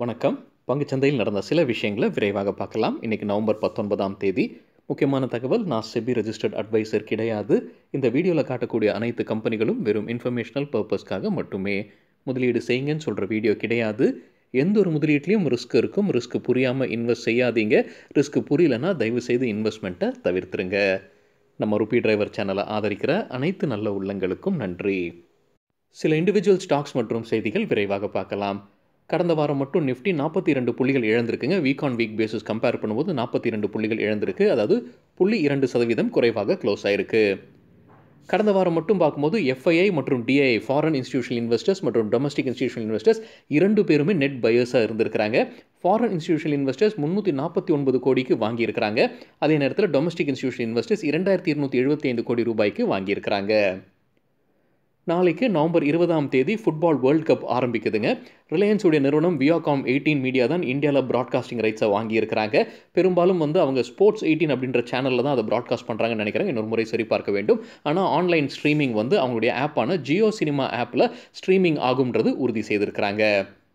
வணக்கம் பங்குச்சந்தையில் நடந்த சில விஷயங்களை விரைவாக பார்க்கலாம் இன்றைக்கி நவம்பர் பத்தொன்பதாம் தேதி முக்கியமான தகவல் நான் செபி ரெஜிஸ்டர்ட் அட்வைசர் கிடையாது இந்த வீடியோவில் காட்டக்கூடிய அனைத்து கம்பெனிகளும் வெறும் இன்ஃபர்மேஷனல் பர்பஸ்க்காக மட்டுமே முதலீடு செய்யுங்கன்னு சொல்கிற வீடியோ கிடையாது எந்த ஒரு முதலீட்லேயும் ரிஸ்க் இருக்கும் ரிஸ்க் புரியாமல் இன்வெஸ்ட் செய்யாதீங்க ரிஸ்க் புரியலன்னா தயவு செய்து இன்வெஸ்ட்மெண்ட்டை தவிர்த்துருங்க நம்ம ருபி டிரைவர் சேனலை ஆதரிக்கிற அனைத்து நல்ல உள்ளங்களுக்கும் நன்றி சில இண்டிவிஜுவல் ஸ்டாக்ஸ் மற்றும் செய்திகள் விரைவாக பார்க்கலாம் கடந்த வாரம் மட்டும் நிஃப்டி நாற்பத்தி ரெண்டு புள்ளிகள் இழந்திருக்குங்க week on week basis compare பண்ணும்போது நாற்பத்தி ரெண்டு புள்ளிகள் இழந்திருக்கு அதாவது புள்ளி இரண்டு சதவீதம் குறைவாக க்ளோஸ் ஆயிருக்கு கடந்த வாரம் மட்டும் பார்க்கும்போது எஃப்ஐஐ மற்றும் டிஐ ஃபாரின் இன்ஸ்டியூஷனல் இன்வெஸ்டர்ஸ் மற்றும் டொமஸ்டிக் இன்ஸ்டியூஷனல் இன்வெஸ்டர்ஸ் இரண்டு பேருமே நெட் பையர்ஸாக இருந்திருக்கிறாங்க ஃபாரின் இன்ஸ்டியூஷனல் இன்வெஸ்டர்ஸ் முந்நூற்றி நாற்பத்தி ஒன்பது கோடிக்கு வாங்கியிருக்கிறாங்க அதே நேரத்தில் டொமஸ்டிக் இன்ஸ்டியூஷனல் இன்வெஸ்டர்ஸ் இரண்டாயிரத்தி இருநூற்றி எழுபத்தி ஐந்து கோடி ரூபாய்க்கு வாங்கியிருக்கிறாங்க நாளைக்கு நவம்பர் இருபதாம் தேதி ஃபுட்பால் வேர்ல்ட் கப் ஆரம்பிக்குதுங்க ரிலையன்ஸுடைய நிறுவனம் வியாகாம் எயிட்டீன் மீடியா தான் இந்தியாவில் ப்ராட்காஸ்டிங் ரைட்ஸை வாங்கியிருக்கிறாங்க பெரும்பாலும் வந்து அவங்க ஸ்போர்ட்ஸ் எயிட்டீன் அப்படின்ற சேனலில் தான் அதை ப்ராட்காஸ்ட் பண்ணுறாங்கன்னு நினைக்கிறேன் இன்னொரு முறை சரி பார்க்க வேண்டும் ஆனால் ஆன்லைன் ஸ்ட்ரீமிங் வந்து அவங்களுடைய ஆப்பான ஜியோ சினிமா ஆப்பில் ஸ்ட்ரீமிங் ஆகும்ன்றது உறுதி செய்திருக்கிறாங்க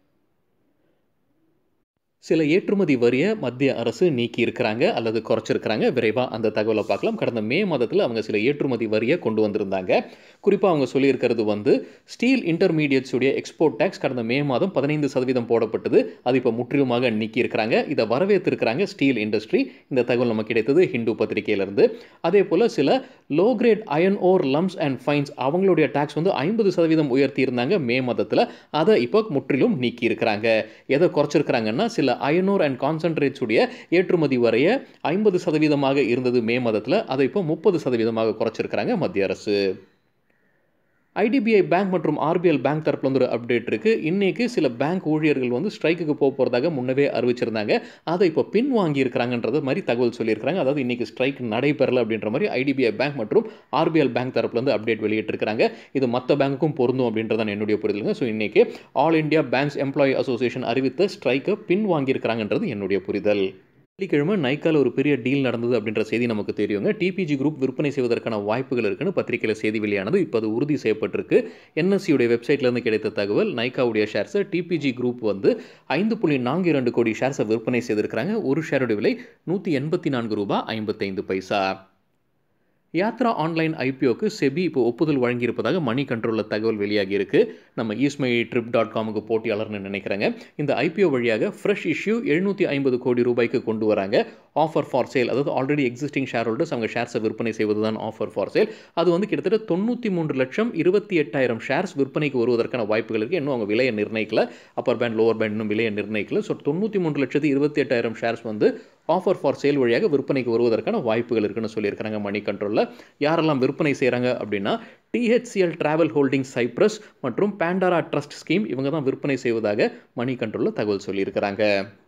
சில ஏற்றுமதி வரியை மத்திய அரசு நீக்கி இருக்கிறாங்க அல்லது குறைச்சிருக்கிறாங்க விரைவாக அந்த தகவலை பார்க்கலாம் கடந்த மே மாதத்தில் அவங்க சில ஏற்றுமதி வரியை கொண்டு வந்திருந்தாங்க குறிப்பாக அவங்க சொல்லியிருக்கிறது வந்து ஸ்டீல் இன்டர்மீடியட்ஸ் உடைய எக்ஸ்போர்ட் டேக்ஸ் கடந்த மே மாதம் பதினைந்து சதவீதம் போடப்பட்டது அது இப்போ முற்றிலுமாக நீக்கி இருக்கிறாங்க இதை வரவேற்றிருக்கிறாங்க ஸ்டீல் இண்டஸ்ட்ரி இந்த தகவல் நமக்கு கிடைத்தது ஹிந்து பத்திரிகையிலிருந்து அதே போல் சில low grade iron ore lumps and fines அவங்களுடைய டேக்ஸ் வந்து ஐம்பது சதவீதம் உயர்த்தி இருந்தாங்க மே மாதத்தில் அதை இப்போ முற்றிலும் நீக்கி இருக்கிறாங்க எதை குறைச்சிருக்கிறாங்கன்னா சில அயனோர் அண்ட் கான்சன்ட்ரேட்ஸ் உடைய ஏற்றுமதி வரைய ஐம்பது சதவீதமாக இருந்தது மே மாதத்தில் அதை இப்போ முப்பது சதவீதமாக குறைச்சிருக்கிறாங்க மத்திய அரசு ஐடிபிஐ பேங்க் மற்றும் ஆர்பிஎல் பேங்க் தரப்புல வந்து ஒரு அப்டேட் இருக்குது இன்றைக்கி சில பேங்க் ஊழியர்கள் வந்து ஸ்ட்ரைக்குக்கு போக போகிறதாக முன்னவே அறிவிச்சிருந்தாங்க அதை இப்போ பின் வாங்கியிருக்கிறாங்கன்றது மாதிரி தகவல் சொல்லியிருக்காங்க அதாவது இன்றைக்கி ஸ்ட்ரைக் நடைபெறல அப்படின்ற மாதிரி ஐடிபிஐ பேங்க் மற்றும் ஆர்பிஎல் பேங்க் தரப்புலேருந்து அப்டேட் வெளியிட்டிருக்கிறாங்க இது மற்ற பேங்க்குக்கும் பொருந்தும் அப்படின்றதான் என்னுடைய புரிதலுங்க ஸோ இன்றைக்கி all India banks employee association அறிவித்த ஸ்ட்ரைக்கை பின் வாங்கியிருக்கிறாங்கன்றது என்னுடைய புரிதல் வெள்ளிக்கிழமை நைக்கால ஒரு பெரிய டீல் நடந்தது அப்படின்ற செய்தி நமக்கு தெரியுங்க டிபிஜி குரூப் விற்பனை செய்வதற்கான வாய்ப்புகள் இருக்குன்னு பத்திரிகையில் செய்தி வெளியானது இப்போ அது உறுதி செய்யப்பட்டிருக்கு என்எஸ்சியுடைய வெப்சைட்லேருந்து கிடைத்த தகவல் நைக்காவுடைய ஷேர்ஸை டிபிஜி குரூப் வந்து ஐந்து புள்ளி நான்கு இரண்டு கோடி ஷேர்ஸை விற்பனை செய்திருக்கிறாங்க ஒரு ஷேருடைய விலை நூற்றி எண்பத்தி நான்கு ரூபாய் ஐம்பத்தைந்து பைசா யாத்ரா ஆன்லைன் ஐபிஓக்கு செபி இப்போ ஒப்புதல் வழங்கியிருப்பதாக மணி கண்ட்ரோலில் தகவல் வெளியாகி இருக்கு நம்ம ஈஸ்மை ட்ரிப் டாட் காமுக்கு போட்டியாளர்னு நினைக்கிறேங்க இந்த ஐபிஓ வழியாக ஃப்ரெஷ் இஷ்யூ எழுநூற்றி ஐம்பது கோடி ரூபாய்க்கு கொண்டு வராங்க ஆஃபர் ஃபார் சேல் அதாவது ஆல்ரெடி எக்ஸிஸ்டிங் ஷேர் ஹோல்டர்ஸ் அவங்க ஷேர்ஸை விற்பனை செய்வது தான் ஆஃபர் ஃபார் சேல் அது வந்து கிட்டத்தட்ட தொண்ணூற்றி மூன்று லட்சம் இருபத்தி எட்டாயிரம் ஷேர்ஸ் விற்பனைக்கு வருவதற்கான வாய்ப்புகள் இருக்குது இன்னும் அவங்க விலையை நிர்ணயிக்கல அப்பர் பேண்ட் லோவர் பேண்ட் இன்னும் விலையை நிர்ணயிக்கல ஸோ தொண்ணூற்றி மூன்று லட்சத்து இருபத்தி எட்டாயிரம் ஷேர்ஸ் வந்து ஆஃபர் ஃபார் சேல் வழியாக விற்பனைக்கு வருவதற்கான வாய்ப்புகள் இருக்குன்னு சொல்லியிருக்காங்க மணி கண்ட்ரோலில் யாரெல்லாம் விற்பனை செய்கிறாங்க அப்படின்னா டிஹெச்சிஎல் டிராவல் ஹோல்டிங் சைப்ரஸ் மற்றும் பேண்டாரா ட்ரஸ்ட் ஸ்கீம் இவங்க தான் விற்பனை செய்வதாக மணி கண்ட்ரோலில் தகவல் சொல்லியிருக்கிறாங்க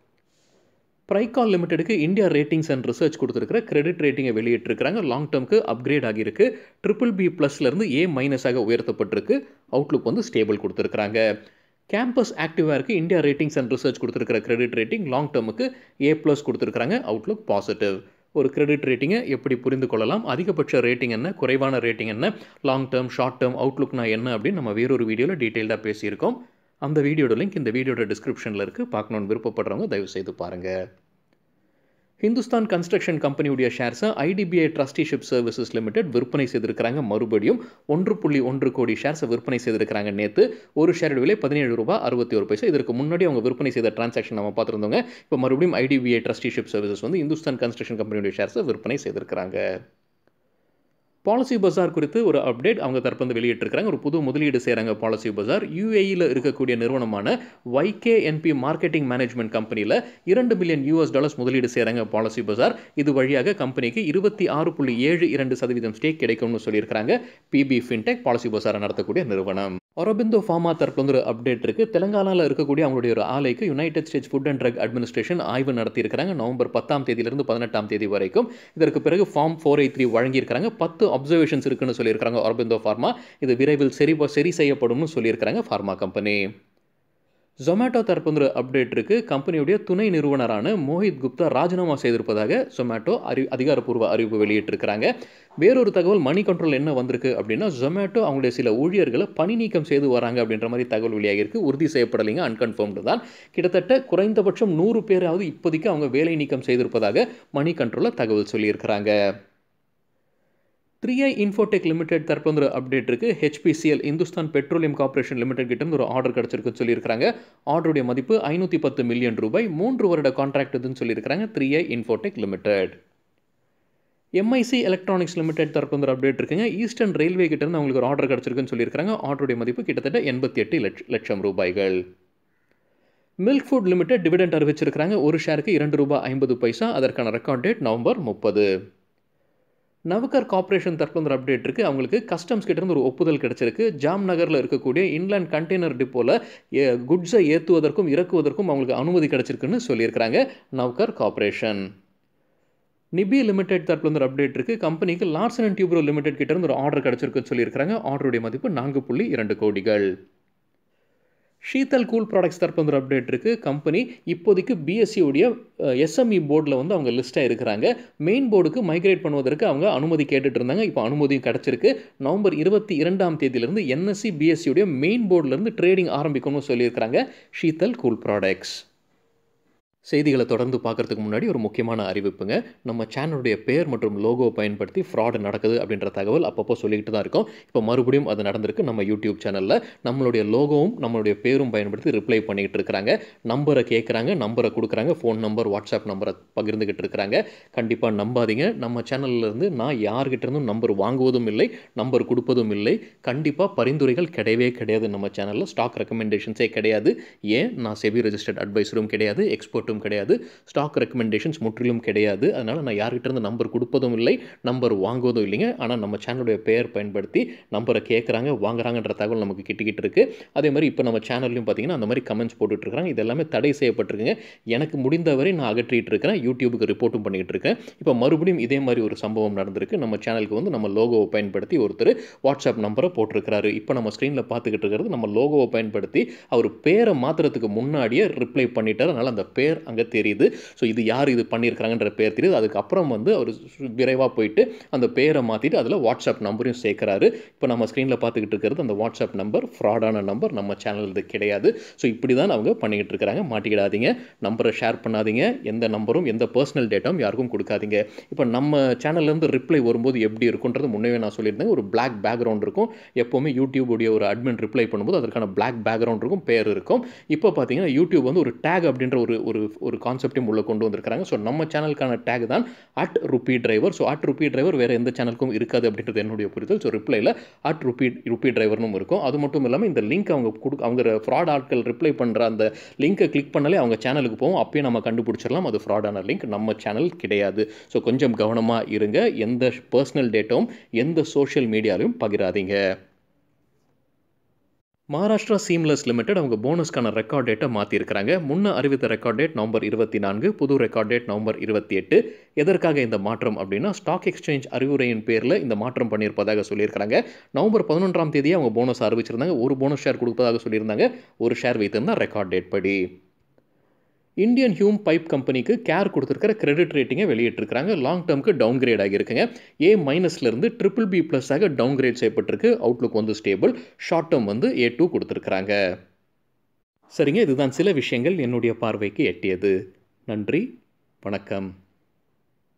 ப்ரைகால் லிமிடெடுக்கு இந்தியா ரேட்டிங்ஸ் அண்ட் ரிசர்ச் கொடுத்துருக்கிற கிரெடிட் ரேட்டிங்கை வெளியிட்டிருக்கிறாங்க லாங் டேர்முக்கு அப்கிரேட் ஆகியிருக்கு ட்ரிபிள் பி ப்ளஸ்லேருந்து ஏ மைனஸாக உயர்த்தப்பட்டிருக்கு அவுட்லுக் வந்து ஸ்டேபிள் கொடுத்துருக்குறாங்க கேம்பஸ் ஆக்டிவாருக்கு இந்தியா ரேட்டிங்ஸ் அண்ட் ரிசர்ச் கொடுத்துருக்கிற கிரெடிட் ரேட்டிங் லாங் டேர்முக்கு ஏ ப்ளஸ் கொடுத்துருக்காங்க அவுட்லுக் பாசிட்டிவ் ஒரு கிரெடிட் ரேட்டிங்கை எப்படி புரிந்து கொள்ளலாம் அதிகபட்ச ரேட்டிங் என்ன குறைவான ரேட்டிங் என்ன லாங் டேர்ம் ஷார்ட் டேர்ம் அவுட்லுக்னா என்ன அப்படின்னு நம்ம வேறொரு வீடியோவில் டீட்டெயில்டாக பேசியிருக்கோம் அந்த வீடியோட லிங்க் இந்த வீடியோட டிஸ்கிரிப்ஷனில் இருக்குது பார்க்கணுன்னு விருப்பப்படுறவங்க தயவு செய்து பாருங்கள் ஹிந்துஸ்தான் கன்ஸ்ட்ரக்ஷன் கம்பெனியுடைய ஷேர்ஸை ஐடிபிஐ ட்ரஸ்டிஷிப் சர்வீசஸ் லிமிடெட் விற்பனை செய்திருக்கிறாங்க மறுபடியும் ஒன்று புள்ளி ஒன்று கோடி ஷேர்ஸை விற்பனை செய்திருக்கிறாங்க நேற்று ஒரு ஷேரோட விலை பதினேழு ரூபாய் அறுபத்தி ஒரு பைசா இதற்கு முன்னாடி அவங்க விற்பனை செய்த டிரான்சாக்ஷன் நம்ம பார்த்துருந்தோங்க இப்போ மறுபடியும் ஐடிபிஐ ட்ரஸ்டிஷிப் சர்வீசஸ் வந்து இந்துஸ்தான் கன்ஸ்ட்ரக்ஷன் கம்பெனியுடைய ஷேர்ஸை விற்பனை செய்திருக்கிறாங்க பாலிசி பஜார் குறித்து ஒரு அப்டேட் அவங்க தரப்பு வெளியிட்டிருக்காங்க ஒரு புது முதலீடு செய்கிறாங்க பாலிசி பஜார் யூஏஇயில் இருக்கக்கூடிய நிறுவனமான ஒய்கேஎன்பி மார்க்கெட்டிங் மேனேஜ்மெண்ட் கம்பெனியில் இரண்டு மில்லியன் யூஎஸ் டாலர்ஸ் முதலீடு செய்கிறாங்க பாலிசி பஜார் இது வழியாக கம்பெனிக்கு இருபத்தி ஆறு புள்ளி ஏழு இரண்டு சதவீதம் ஸ்டேக் கிடைக்கும்னு சொல்லியிருக்காங்க பிபி ஃபின்டெக் பாலிசி பஜாரை நடத்தக்கூடிய நிறுவனம் ஒரபிந்தோ ஃபார்மா தரப்புல வந்து ஒரு அப்டேட் இருக்குது தெலங்கானாவில் இருக்கக்கூடிய அவங்களுடைய ஒரு ஆலைக்கு United States Food and Drug Administration ஆய்வு நடத்தியிருக்கிறாங்க நவம்பர் பத்தாம் தேதியிலிருந்து பதினெட்டாம் தேதி வரைக்கும் இதற்கு பிறகு ஃபார்ம் ஃபோர் எயிட் த்ரீ வழங்கியிருக்காங்க பத்து அப்சர்வேஷன்ஸ் இருக்குன்னு சொல்லியிருக்காங்க ஒரபிந்தோ ஃபார்மா இது விரைவில் சரி சரி செய்யப்படும்னு சொல்லியிருக்காங்க ஃபார்மா கம்பெனி ஜொமேட்டோ தரப்பு வந்து அப்டேட் இருக்குது கம்பெனியுடைய துணை நிறுவனரான மோஹித் குப்தா ராஜினாமா செய்திருப்பதாக ஜொமேட்டோ அறி அதிகாரப்பூர்வ அறிவிப்பு வெளியிட்டிருக்கிறாங்க வேறொரு தகவல் மணி கண்ட்ரோல் என்ன வந்திருக்கு அப்படின்னா ஜொமேட்டோ அவங்களுடைய சில ஊழியர்களை பணி நீக்கம் செய்து வராங்க அப்படின்ற மாதிரி தகவல் வெளியாகிருக்கு உறுதி செய்யப்படலைங்க அன்கன்ஃபர்ம்டு தான் கிட்டத்தட்ட குறைந்தபட்சம் நூறு பேராவது இப்போதைக்கு அவங்க வேலை நீக்கம் செய்திருப்பதாக மணி கண்ட்ரோலில் தகவல் சொல்லியிருக்கிறாங்க த்ரீ ஐ இன்ஃபோடெக் லிமிடெட் தரப்பு வந்து ஒரு அப்டேட் இருக்குது HPCL Hindustan petroleum corporation limited கிட்ட ஒரு ஆர்டர் கிடச்சிருக்குன்னு சொல்லியிருக்காங்க ஆர்டருடைய மதிப்பு ஐநூற்றி பத்து மில்லியன் ரூபாய் மூன்று வருட கான்ட்ராக்ட் இதுன்னு சொல்லியிருக்காங்க three I Infotech limited MIC electronics limited தரப்பு வந்து ஒரு அப்டேட் இருக்குங்க ஈஸ்டர்ன் ரயில்வே கிட்ட இருந்து அவங்களுக்கு ஒரு ஆர்டர் கிடச்சிருக்குன்னு சொல்லியிருக்காங்க ஆர்டருடைய மதிப்பு கிட்டத்தட்ட எண்பத்தி எட்டு லட்ச லட்சம் ரூபாய்கள் மில்க் ஃபுட் லிமிடெட் டிவிடெண்ட் அறிவிச்சிருக்கிறாங்க ஒரு ஷேருக்கு இரண்டு ரூபாய் ஐம்பது பைசா அதற்கான ரெக்கார்ட் டேட் நவம்பர் முப்பது நவகர் கார்ப்பரேஷன் தரப்பு ஒரு அப்டேட் இருக்குது அவங்களுக்கு கஸ்டம்ஸ் கிட்டேருந்து ஒரு ஒப்புதல் கிடச்சிருக்கு ஜாம் நகரில் இருக்கக்கூடிய இன்லேண்ட் கண்டெய்னர் டிப்போவில் குட்ஸை ஏற்றுவதற்கும் இறக்குவதற்கும் அவங்களுக்கு அனுமதி கிடச்சிருக்குன்னு சொல்லியிருக்கிறாங்க நவ்கர் கார்ப்பரேஷன் நிபி லிமிடெட் தரப்புல ஒரு அப்டேட் இருக்குது கம்பெனிக்கு லார்சன் அண்ட் டியூப்ரோ லிமிடெட் கிட்ட இருந்து ஒரு ஆர்டர் கிடச்சிருக்குன்னு சொல்லியிருக்காங்க ஆர்டருடைய மதிப்பு நான்கு புள்ளி இரண்டு கோடிகள் ஷீதல் கூல் ப்ராடக்ட்ஸ் தரப்பு வந்து ஒரு அப்டேட் இருக்குது கம்பெனி இப்போதைக்கு பிஎஸ்சி உடைய எஸ்எம்இ போர்டில் வந்து அவங்க லிஸ்ட்டாக இருக்கிறாங்க மெயின் போர்டுக்கு மைக்ரேட் பண்ணுவதற்கு அவங்க அனுமதி கேட்டுட்டு இருந்தாங்க இப்போ அனுமதியும் கிடச்சிருக்கு நவம்பர் இருபத்தி இரண்டாம் தேதியிலிருந்து என்எஸ்சி பிஎஸ்சி உடைய மெயின் போர்டிலேருந்து ட்ரேடிங் ஆரம்பிக்கணும்னு சொல்லியிருக்கிறாங்க ஷீதல் கூல் ப்ராடக்ட்ஸ் செய்திகளை தொடர்ந்து பார்க்குறதுக்கு முன்னாடி ஒரு முக்கியமான அறிவிப்புங்க நம்ம சேனலுடைய பேர் மற்றும் லோகோ பயன்படுத்தி ஃப்ராடு நடக்குது அப்படின்ற தகவல் அப்பப்போ சொல்லிக்கிட்டு தான் இருக்கோம் இப்போ மறுபடியும் அது நடந்திருக்கு நம்ம யூடியூப் சேனலில் நம்மளுடைய லோகோவும் நம்மளுடைய பேரும் பயன்படுத்தி ரிப்ளை பண்ணிக்கிட்டு இருக்கிறாங்க நம்பரை கேட்குறாங்க நம்பரை கொடுக்குறாங்க ஃபோன் நம்பர் வாட்ஸ்அப் நம்பரை பகிர்ந்துக்கிட்டு இருக்கிறாங்க கண்டிப்பாக நம்பாதீங்க நம்ம சேனல்லேருந்து நான் யார்கிட்ட இருந்தும் நம்பர் வாங்குவதும் இல்லை நம்பர் கொடுப்பதும் இல்லை கண்டிப்பாக பரிந்துரைகள் கிடையவே கிடையாது நம்ம சேனலில் ஸ்டாக் ரெக்கமெண்டேஷன்ஸே கிடையாது ஏன் நான் செபி ரெஜிஸ்டர்ட் அட்வைஸரும் கிடையாது எக்ஸ்பர்ட்டும் கிடையாது ஸ்டாக் ரெக்கமெண்டேஷன்ஸ் முற்றிலும் கிடையாது அதனால் நான் யார்கிட்ட இருந்து நம்பர் கொடுப்பதும் இல்லை நம்பர் வாங்குவதும் இல்லைங்க ஆனால் நம்ம சேனலுடைய பெயர் பயன்படுத்தி நம்பரை கேட்குறாங்க வாங்குறாங்கன்ற தகவல் நமக்கு கிட்டிக்கிட்டு இருக்கு அதே மாதிரி இப்போ நம்ம சேனல்லையும் பார்த்தீங்கன்னா அந்த மாதிரி கமெண்ட்ஸ் போட்டுட்ருக்காங்க இது எல்லாமே தடை செய்யப்பட்டிருக்குங்க எனக்கு முடிந்தவரை நான் அகற்றிட்டு இருக்கிறேன் யூடியூபுக்கு ரிப்போர்ட்டும் பண்ணிக்கிட்டு இருக்கேன் இப்போ மறுபடியும் இதே மாதிரி ஒரு சம்பவம் நடந்திருக்கு நம்ம சேனலுக்கு வந்து நம்ம லோகோவை பயன்படுத்தி ஒருத்தர் வாட்ஸ்அப் நம்பரை போட்டிருக்கிறாரு இப்போ நம்ம ஸ்க்ரீனில் பார்த்துக்கிட்டு இருக்கிறது நம்ம லோகோவை பயன்படுத்தி அவர் பேரை மாற்றுறதுக்கு முன்னாடியே ரிப்ளை பண்ணிட்டார் அதனால் அந்த பேர் அங்கே தெரியுது ஸோ இது யார் இது பண்ணியிருக்கிறாங்கன்ற பேர் தெரியுது அதுக்கப்புறம் வந்து அவர் விரைவாக போயிட்டு அந்த பேரை மாற்றிட்டு அதில் வாட்ஸ்அப் நம்பரையும் சேர்க்குறாரு இப்போ நம்ம ஸ்க்ரீனில் பார்த்துக்கிட்டு இருக்கிறது அந்த வாட்ஸ்அப் நம்பர் ஃப்ராடான நம்பர் நம்ம சேனல் இது கிடையாது ஸோ இப்படி தான் அவங்க பண்ணிக்கிட்டு இருக்கிறாங்க மாட்டிக்கிடாதீங்க நம்பரை ஷேர் பண்ணாதீங்க எந்த நம்பரும் எந்த பர்சனல் டேட்டாவும் யாருக்கும் கொடுக்காதீங்க இப்போ நம்ம சேனல்லேருந்து ரிப்ளை வரும்போது எப்படி இருக்குன்றது முன்னே நான் சொல்லியிருந்தேன் ஒரு பிளாக் பேக்ரவுண்ட் இருக்கும் எப்போவுமே யூடியூப் உடைய ஒரு அட்மின் ரிப்ளை பண்ணும்போது அதற்கான பிளாக் பேக்ரவுண்ட் இருக்கும் பேர் இருக்கும் இப்போ பார்த்தீங்கன்னா யூடியூப் வந்து ஒரு டேக் அப்படின்ற ஒரு ஒரு ஒரு கான்செப்டையும் உள்ள கொண்டு வந்திருக்காங்க ஸோ நம்ம சேனலுக்கான டேக் தான் at ruby driver so at ruby driver வேறு எந்த சேனலுக்கும் இருக்காது அப்படின்றது என்னுடைய புரிதல் ஸோ ரிப்ளைல அட் ருபி ருபி டிரைவர்னும் இருக்கும் அது மட்டும் இல்லாமல் இந்த லிங்க் அவங்க கொடு அவங்க ஃப்ராட் ஆட்கள் ரிப்ளை பண்ணுற அந்த லிங்கை கிளிக் பண்ணாலே அவங்க சேனலுக்கு போவோம் அப்பயே நம்ம கண்டுபிடிச்சிடலாம் அது ஃப்ராடான லிங்க் நம்ம சேனல் கிடையாது ஸோ கொஞ்சம் கவனமாக இருங்க எந்த பர்சனல் டேட்டாவும் எந்த சோஷியல் மீடியாலையும் பகிராதீங்க மகாராஷ்டிரா சீம்லெஸ் லிமிடெட் அவங்க போனஸ்க்கான ரெக்கார்ட் டேட்டை மாற்றிருக்கிறாங்க முன்ன அறிவித்த ரெக்கார்ட் டேட் நவம்பர் இருபத்தி நான்கு புது ரெக்கார்ட் டேட் நவம்பர் இருபத்தி எட்டு எதற்காக இந்த மாற்றம் அப்படின்னா ஸ்டாக் எக்ஸ்சேஞ்ச் அறிவுரையின் பேரில் இந்த மாற்றம் பண்ணியிருப்பதாக சொல்லியிருக்காங்க நவம்பர் பதினொன்றாம் தேதியே அவங்க போனஸ் அறிவிச்சிருந்தாங்க ஒரு போனஸ் ஷேர் கொடுப்பதாக சொல்லியிருந்தாங்க ஒரு ஷேர் வைத்திருந்தா ரெக்கார்ட் டேட் படி இந்தியன் ஹியூம் பைப் கம்பெனிக்கு கேர் கொடுத்துருக்கிற கிரெடிட் ரேட்டிங்கை வெளியிட்டிருக்காங்க லாங் டேர்முக்கு டவுன் கிரேட் ஆகியிருக்குங்க ஏ மைனஸ்லேருந்து ட்ரிபிள் பி ப்ளஸ் ஆக டவுன் கிரேட் செய்யப்பட்டிருக்கு அவுட்லுக் வந்து ஸ்டேபிள் ஷார்ட் டேர்ம் வந்து ஏ டூ கொடுத்துருக்குறாங்க சரிங்க இதுதான் சில விஷயங்கள் என்னுடைய பார்வைக்கு எட்டியது நன்றி வணக்கம்